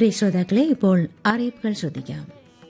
പ്രിയ ശ്രോതാക്കളെ ഇപ്പോൾ അറിയിപ്പുകൾ ശ്രദ്ധിക്കാം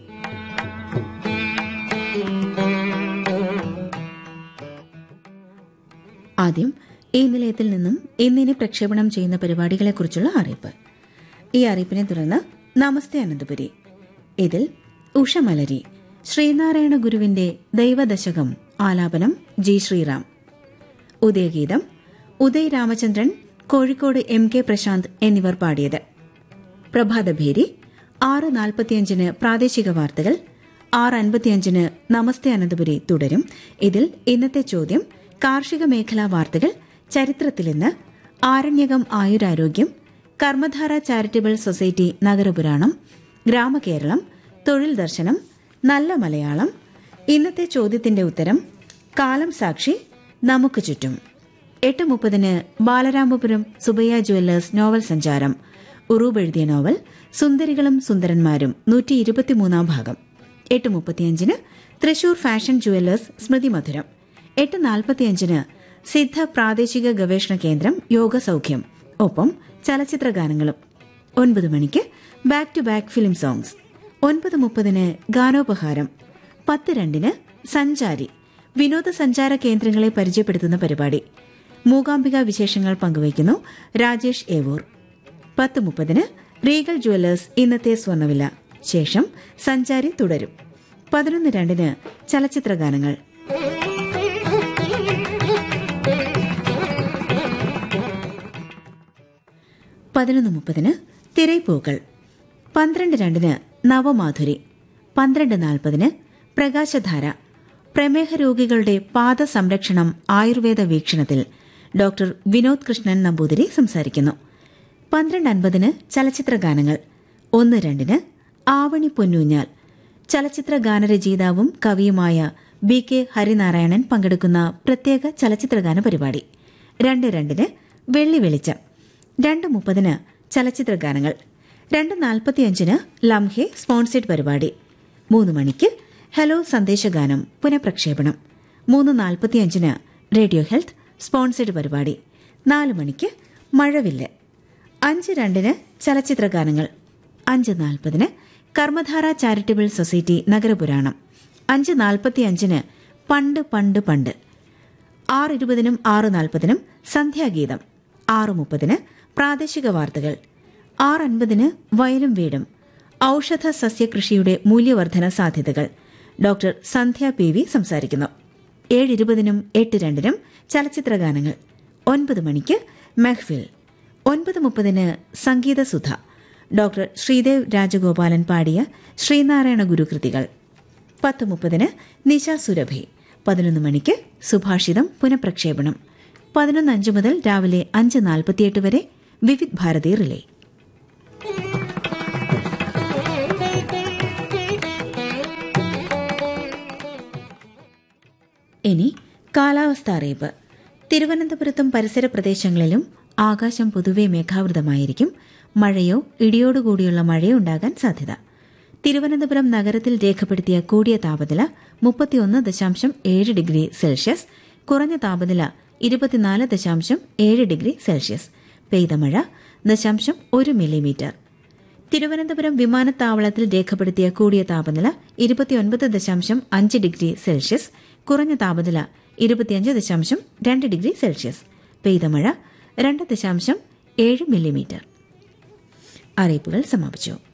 ആദ്യം ഈ നിലയത്തിൽ നിന്നും ഇന്നിനി പ്രക്ഷേപണം ചെയ്യുന്ന പരിപാടികളെക്കുറിച്ചുള്ള അറിയിപ്പ് ഈ അറിയിപ്പിനെ തുടർന്ന് നമസ്തേ അനന്തപുരി ഇതിൽ ഉഷമലരി ശ്രീനാരായണ ഗുരുവിന്റെ ദൈവദശകം ആലാപനം G Sreeram Udayageetham Uday Ramachandran Kozhikode M K Prasanth എന്നിവർ പാടിയത് പ്രഭാതഭേരി ആറ് നാൽപ്പത്തിയഞ്ചിന് പ്രാദേശിക വാർത്തകൾ ആറ് അൻപത്തിയഞ്ചിന് നമസ്തേ അനന്തപുരി തുടരും ഇതിൽ ഇന്നത്തെ ചോദ്യം കാർഷിക മേഖലാ വാർത്തകൾ ചരിത്രത്തിൽ ഇന്ന് ആരണ്യകം ആയുരാരോഗ്യം കർമ്മധാര ചാരിറ്റബിൾ സൊസൈറ്റി നഗരപുരാണം ഗ്രാമകേരളം തൊഴിൽ ദർശനം നല്ല മലയാളം ഇന്നത്തെ ചോദ്യത്തിന്റെ ഉത്തരം കാലം സാക്ഷി നമുക്ക് ചുറ്റും എട്ട് മുപ്പതിന് ബാലരാമപുരം സുബയ്യ ജുവല്ലേഴ്സ് നോവൽ സഞ്ചാരം ഉറൂബ് എഴുതിയ നോവൽ സുന്ദരികളും സുന്ദരന്മാരും നൂറ്റി ഇരുപത്തിമൂന്നാം ഭാഗം എട്ട് മുപ്പത്തിയഞ്ചിന് തൃശൂർ ഫാഷൻ ജുവല്ലേഴ്സ് സ്മൃതി മധുരം എട്ട് നാൽപ്പത്തിയഞ്ചിന് സിദ്ധ പ്രാദേശിക ഗവേഷണ കേന്ദ്രം യോഗ സൗഖ്യം ഒപ്പം ചലച്ചിത്ര ഗാനങ്ങളും ഒൻപത് മണിക്ക് back to back film songs ഒൻപത് മുപ്പതിന് ഗാനോപഹാരം പത്ത് രണ്ടിന് സഞ്ചാരി വിനോദസഞ്ചാര കേന്ദ്രങ്ങളെ പരിചയപ്പെടുത്തുന്ന പരിപാടി മൂകാംബിക വിശേഷങ്ങൾ പങ്കുവയ്ക്കുന്നു രാജേഷ് ഏവൂർ പത്ത് മുപ്പതിന് റീഗൽ ജുവല്ലേഴ്സ് ഇന്നത്തെ സ്വർണ്ണവില ശേഷം സഞ്ചാരി തുടരും പതിനൊന്ന് രണ്ടിന് ചലച്ചിത്ര ഗാനങ്ങൾ പതിനൊന്ന് മുപ്പതിന് തിരൈപ്പൂക്കൾ പന്ത്രണ്ട് രണ്ടിന് നവമാധുരി പന്ത്രണ്ട് നാൽപ്പതിന് പ്രകാശധാര പ്രമേഹ രോഗികളുടെ പാദ സംരക്ഷണം ആയുർവേദ വീക്ഷണത്തിൽ ഡോക്ടർ വിനോദ് കൃഷ്ണൻ നമ്പൂതിരി സംസാരിക്കുന്നു പന്ത്രണ്ട് അൻപതിന് ചലച്ചിത്ര ഗാനങ്ങൾ ഒന്ന് രണ്ടിന് ആവണി പൊന്നൂഞ്ഞാൽ ചലച്ചിത്ര ഗാനരചയിതാവും കവിയുമായ ബി കെ ഹരിനാരായണൻ പങ്കെടുക്കുന്ന പ്രത്യേക ചലച്ചിത്രഗാന പരിപാടി രണ്ട് രണ്ടിന് വെള്ളി വെളിച്ചം രണ്ട് മുപ്പതിന് ചലച്ചിത്ര ഗാനങ്ങൾ രണ്ട് നാൽപ്പത്തിയഞ്ചിന് ലംഹെ സ്പോൺസേഡ് പരിപാടി മൂന്ന് മണിക്ക് ഹലോ സന്ദേശഗാനം പുനഃപ്രക്ഷേപണം മൂന്ന് നാൽപ്പത്തിയഞ്ചിന് റേഡിയോ ഹെൽത്ത് സ്പോൺസേഡ് പരിപാടി നാല് മണിക്ക് മഴവില്ല് അഞ്ച് രണ്ടിന് ചലച്ചിത്ര ഗാനങ്ങൾ അഞ്ച് നാൽപ്പതിന് കർമ്മധാര ചാരിറ്റബിൾ സൊസൈറ്റി നഗരപുരാണം അഞ്ച് നാൽപ്പത്തിയഞ്ചിന് പണ്ട് പണ്ട് പണ്ട് ആറ് ഇരുപതിനും ആറ് നാൽപ്പതിനും സന്ധ്യാഗീതം ആറ് മുപ്പതിന് പ്രാദേശിക വാർത്തകൾ ആറ് അൻപതിന് വയലും വീടും ഔഷധ സസ്യകൃഷിയുടെ മൂല്യവർധന സാധ്യതകൾ ഡോക്ടർ സന്ധ്യ പി വി സംസാരിക്കുന്നു ഏഴ് ഇരുപതിനും എട്ട് രണ്ടിനും ചലച്ചിത്ര ഗാനങ്ങൾ ഒൻപത് മണിക്ക് മെഹ്ഫിൽ ഒൻപത് മുപ്പതിന് സംഗീതസുധ ഡോക്ടർ ശ്രീദേവ് രാജഗോപാലൻ പാടിയ ശ്രീനാരായണ ഗുരുകൃതികൾ പത്ത് മുപ്പതിന് നിശ സുരഭി പതിനൊന്ന് മണിക്ക് സുഭാഷിതം പുനഃപ്രക്ഷേപണം പതിനൊന്ന് അഞ്ച് മുതൽ രാവിലെ അഞ്ച് നാൽപ്പത്തിയെട്ട് വരെ വിവിധ് ഭാരതി റിലേ ഇനി കാലാവസ്ഥ അറിയിപ്പ് തിരുവനന്തപുരത്തും പരിസര പ്രദേശങ്ങളിലും ആകാശം പൊതുവെ മേഘാവൃതമായിരിക്കും മഴയോ ഇടിയോടുകൂടിയുള്ള മഴയോ ഉണ്ടാകാൻ സാധ്യത തിരുവനന്തപുരം നഗരത്തിൽ രേഖപ്പെടുത്തിയ കൂടിയ താപനില മുപ്പത്തിയൊന്ന് ദശാംശം ഏഴ് ഡിഗ്രി സെൽഷ്യസ് കുറഞ്ഞ താപനില ഇരുപത്തിനാല് ദശാംശം ഏഴ് ഡിഗ്രി സെൽഷ്യസ് പെയ്ത മഴ ദശാംശം ഒരു മില്ലിമീറ്റർ തിരുവനന്തപുരം വിമാനത്താവളത്തിൽ രേഖപ്പെടുത്തിയ കൂടിയ താപനില ഇരുപത്തിയൊൻപത് ദശാംശം അഞ്ച് ഡിഗ്രി സെൽഷ്യസ് കുറഞ്ഞ താപനില ഇരുപത്തിയഞ്ച് ദശാംശം രണ്ട് ഡിഗ്രി സെൽഷ്യസ് പെയ്ത മഴ രണ്ട് ദശാംശം ഏഴ് മില്ലിമീറ്റർ അറിയിപ്പുകൾ സമാപിച്ചു